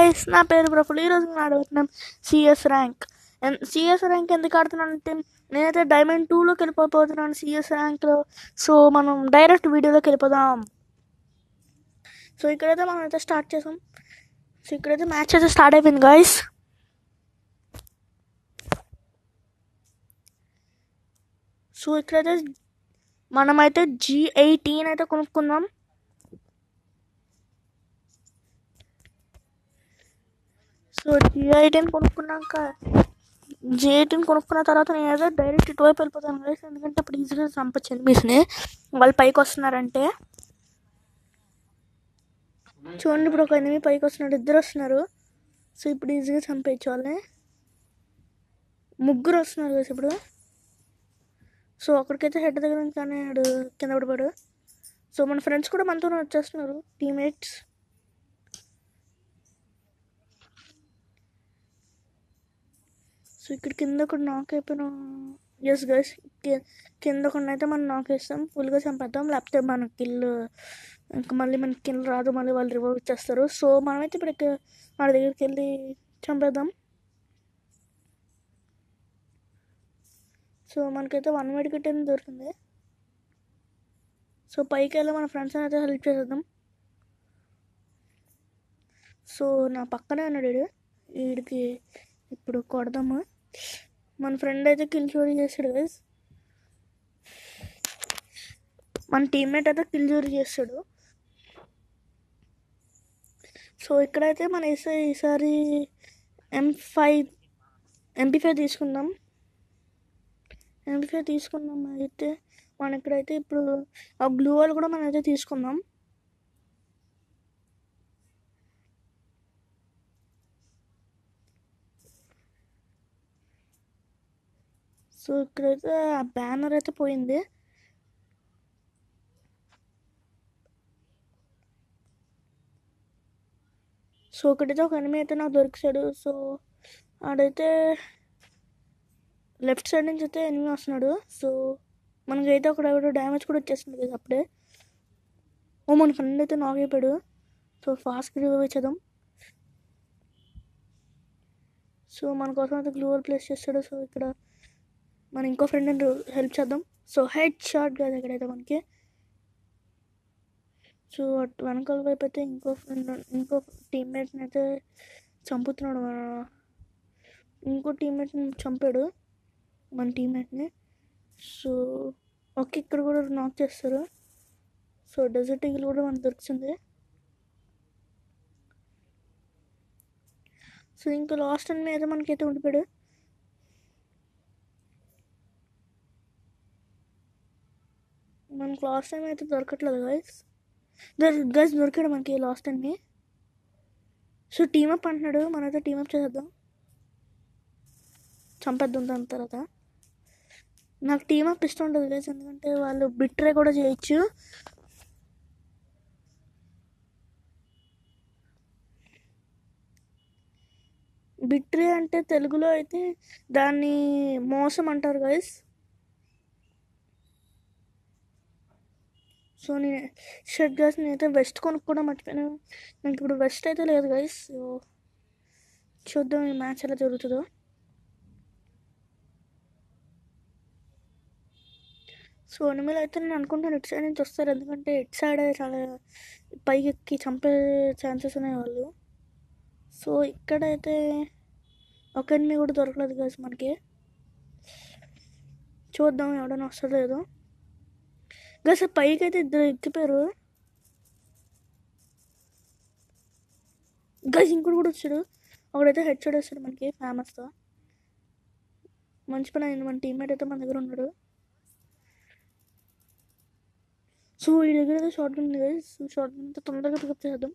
Guys నా పేరు ప్రఫుల్ ఈరోజు నేను ఆడుతున్నాం సిఎస్ ర్యాంక్ సిఎస్ ర్యాంక్ ఎందుకు ఆడుతున్నానంటే నేనైతే డైమండ్ టూలోకి వెళ్ళిపోతున్నాను సిఎస్ ర్యాంక్లో సో మనం డైరెక్ట్ వీడియోలోకి వెళ్ళిపోదాం సో ఇక్కడైతే మనం అయితే స్టార్ట్ చేసాం సో ఇక్కడైతే మ్యాచ్ అయితే స్టార్ట్ అయిపోయింది గాయస్ సో ఇక్కడైతే మనమైతే జీ ఎయిటీన్ అయితే కొనుక్కుందాం సో జీ ఎయిటీన్ కొనుక్కున్నాక జీ ఎయిటీన్ కొనుక్కున్న తర్వాత నేనైతే డైరెక్ట్ ఇటువైపు వెళ్ళిపోతాను కదా ఎందుకంటే ఇప్పుడు ఈజీగా చంపచ్చు ఎనిమిస్ని వాళ్ళు పైకి వస్తున్నారంటే చూడండి ఇప్పుడు ఒక ఎనిమిది పైకి వస్తున్నాడు ఇద్దరు వస్తున్నారు సో ఇప్పుడు ఈజీగా చంపేయచ్చు వాళ్ళని ముగ్గురు వస్తున్నారు కదా ఇప్పుడు సో అక్కడికైతే హెడ్ దగ్గర నుంచి కానీ వాడు కింద పడిపోయాడు సో మన ఫ్రెండ్స్ కూడా మనతో వచ్చేస్తున్నారు టీమేట్స్ సో ఇక్కడ కింద ఒకటి నాక్ అయిపోయిన ఎస్ గైస్ కింద ఒకటి అయితే మనం నాక్ వేస్తాం ఫుల్గా చంపేద్దాం లేకపోతే మన కిల్ ఇంకా మళ్ళీ మనకి కిల్ రాదు మళ్ళీ వాళ్ళు రివైవ్ ఇచ్చేస్తారు సో మనమైతే ఇప్పుడు ఇక్కడ వాళ్ళ దగ్గరికి వెళ్ళి చంపేద్దాం సో మనకైతే వన్ మెడికెట్ అనేది దొరికింది సో పైకి వెళ్ళి మన ఫ్రెండ్స్ అయితే హెల్ప్ చేసేద్దాం సో నా పక్కనే ఉన్నాడు వీడు వీడికి ఇప్పుడు కొడదాము మన ఫ్రెండ్ అయితే కిల్ చోరీ చేస్తాడు గైస్ మన టీమ్మేట్ అయితే కిల్ చోరీ చేస్తాడు సో ఇక్కడైతే మన ఈసారి ఈసారి ఎం ఫైవ్ ఎంపీ ఫైవ్ తీసుకుందాం ఎంపీ ఫైవ్ తీసుకుందాం అయితే మన ఇక్కడైతే ఇప్పుడు ఆ గ్లూ వాల్ కూడా మనం అయితే తీసుకుందాం సో ఇక్కడైతే ఆ బ్యానర్ అయితే పోయింది సో ఒకటైతే ఒక ఎనిమిది అయితే నాకు దొరికాడు సో ఆడైతే లెఫ్ట్ సైడ్ నుంచి అయితే ఎనిమిది వస్తున్నాడు సో మనకైతే అక్కడ ఎవడో డ్యామేజ్ కూడా వచ్చేస్తుంది కదా అప్పుడే ఓ మన ఫ్రెండ్ అయితే నాక్ అయిపోయాడు సో ఫాస్ట్గా రివైవ్ ఇచ్చేద్దాం సో మన కోసం అయితే గ్లూవల్ ప్లేస్ చేస్తాడు సో ఇక్కడ మన ఇంకో ఫ్రెండ్ హెల్ప్ చేద్దాం సో హెడ్ షాట్ కాదు ఇక్కడైతే మనకి సో అటు వెనకాల వైపు అయితే ఇంకో ఫ్రెండ్ ఇంకో టీమ్మేట్ని అయితే చంపుతున్నాడు మన ఇంకో టీమ్మేట్ని చంపాడు మన టీమ్మేట్ని సో ఓకే ఇక్కడ కూడా నాక్ చేస్తారు సో డెజర్ట్ ఈగిల్ కూడా మనకు దొరికింది సో ఇంకా లాస్ట్ అని మీద మనకైతే ఉండిపోయాడు మనకు లాస్ట్ టైం అయితే దొరకట్లేదు గైస్ గైస్ దొరికాడు మనకి లాస్ట్ టైంని సో టీమప్ అంటున్నాడు మనైతే టీమప్ చేసేద్దాం చంపేద్దాం దాని తర్వాత నాకు టీమప్ ఇష్టం ఉండదు గైస్ ఎందుకంటే వాళ్ళు బిట్రే కూడా చేయొచ్చు బిట్రే అంటే తెలుగులో అయితే దాన్ని మోసం అంటారు గైస్ సో నేను షర్ట్ గైస్ నేనైతే వెస్ట్ కొనుక్కోవడం మర్చిపోయాను నాకు ఇప్పుడు వెస్ట్ అయితే లేదు గైస్ సో చూద్దాం ఈ మ్యాచ్ ఎలా జరుగుతుందో సో ఎనిమిది అయితే నేను అనుకుంటాను ఇటు సైడ్ నుంచి వస్తారు ఎందుకంటే ఇటు సైడ్ చాలా పైకి ఎక్కి చంపే ఛాన్సెస్ ఉన్నాయి వాళ్ళు సో ఇక్కడైతే ఒక ఎనిమిది కూడా దొరకలేదు గైస్ మనకి చూద్దాం ఎవడైనా వస్తాడో లేదో గైస్ పైకి అయితే ఇద్దరు ఎక్కిపోయారు గైస్ ఇంకోటి కూడా వచ్చాడు ఒకడైతే హెడ్ షాట్ వేస్తాడు మనకి ఫేమస్తో మంచి పని అయింది మన టీమ్మేట్ అయితే మన దగ్గర ఉన్నాడు సో ఈ దగ్గర అయితే షార్ట్ గన్ ఉంది గైస్ షార్ట్ గన్ తొందరగా పికప్ చేద్దాం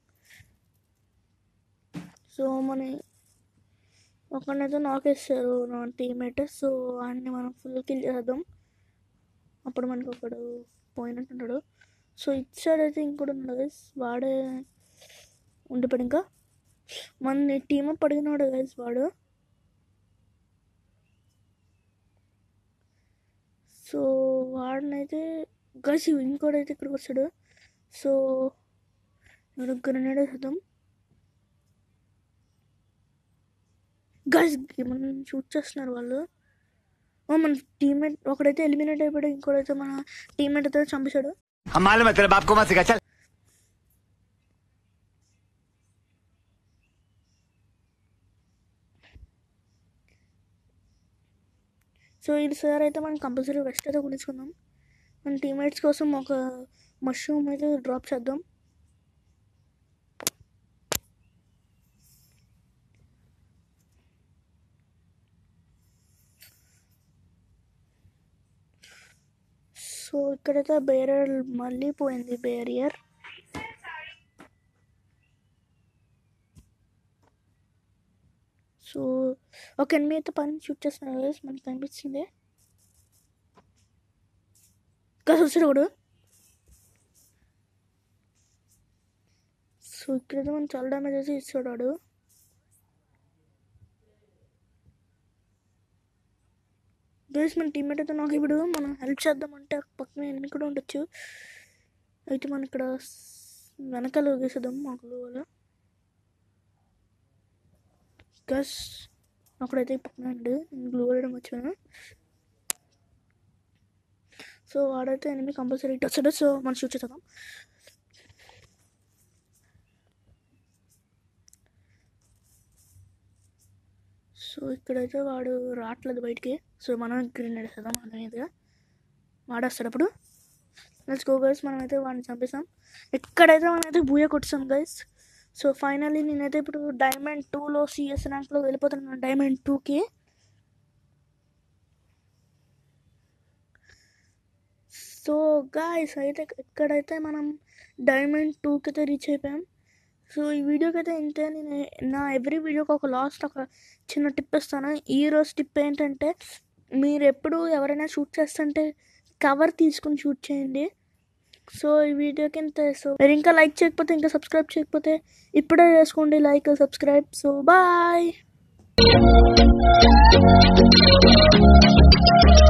సో మన ఒకరినైతే నాక్ వేస్తారు నా టీమ్మేట్ సో వాడిని మనం ఫుల్ కిల్ చేద్దాం అప్పుడు మనకి ఒకడు పోయినట్టున్నాడు సో ఇటు సైడ్ అయితే ఇంకోటి ఉన్నాడు గైస్ వాడే ఉండిపోయాడు ఇంకా మన టీమ్ అప్ అడిగినాడు గైస్ వాడు సో వాడినైతే గైస్ ఇంకోడైతే ఇక్కడికి వచ్చాడు సో గ్రెనేడ్ వేద్దాం గైస్ మనం షూట్ చేస్తున్నారు వాళ్ళు ఓ మన టీమ్మేట్ ఒకడైతే ఎలిమినేట్ అయిపోయాడు ఇంకోడైతే మన టీమ్మేట్ అయితే చంపేశాడు हम मालूम है तेरे बाप को मत सिखा चल సో ఇది సార్ అయితే మనం కంపల్సరీ వెస్ట్ అయితే కొనుక్కుందాం మన టీమ్మేట్స్ కోసం ఒక మష్రూమ్ అయితే డ్రాప్ చేద్దాం సో ఇక్కడైతే బేరియర్ మళ్ళీ పోయింది బేరియర్ సో ఒక ఎనిమిది అయితే పని షూట్ చేస్తున్నారు guys. మనకి కనిపించింది కాదు వచ్చాడు ఒకడు సో ఇక్కడైతే మనం చాలా డ్యామేజ్ చేసి ఇస్తాడు వాడు గైస్ మన టీమ్మేట్ అయితే నాకు ఇప్పుడు మనం హెల్ప్ చేద్దామంటే పక్కన ఎనిమిది కూడా ఉండొచ్చు అయితే మనం ఇక్కడ స్- వెనకాల ఊగేసేద్దాం మాకు వల్ల గస్ అక్కడైతే పక్కన ఉండు నేను గ్లూ వేయడం వచ్చాను సో వాడైతే ఎనిమిది కంపల్సరీ ఇటు వచ్చాడు సో మనం షూట్ చేద్దాం సో ఇక్కడైతే వాడు రావట్లేదు బయటికి సో మనం గ్రీన్ వేసేద్దాం మన మీదుగా వాడేస్తాడు అప్పుడు లెట్స్ గో గైస్ మనం అయితే వాడిని చంపేసాం ఎక్కడైతే మనం అయితే బూయ కొట్టాం గైస్ సో ఫైనల్లీ నేనైతే ఇప్పుడు డైమండ్ టూలో సిఎస్ ర్యాంక్లో వెళ్ళిపోతున్నాను డైమండ్ టూకి సో గాయస్ అయితే ఎక్కడైతే మనం డైమండ్ టూకి అయితే రీచ్ అయిపోయాం సో ఈ వీడియోకి అయితే ఇంతే నేను నా ఎవ్రీ వీడియోకి ఒక లాస్ట్ ఒక చిన్న టిప్ ఇస్తాను ఈ రోజు టిప్ ఏంటంటే మీరు ఎప్పుడు ఎవరైనా షూట్ చేస్తుంటే కవర్ తీసుకుని షూట్ చేయండి సో ఈ వీడియోకి ఇంతే సో మీరు ఇంకా లైక్ చేయకపోతే ఇంకా సబ్స్క్రైబ్ చేయకపోతే ఇప్పుడే చేసుకోండి లైక్ సబ్స్క్రైబ్ సో బాయ్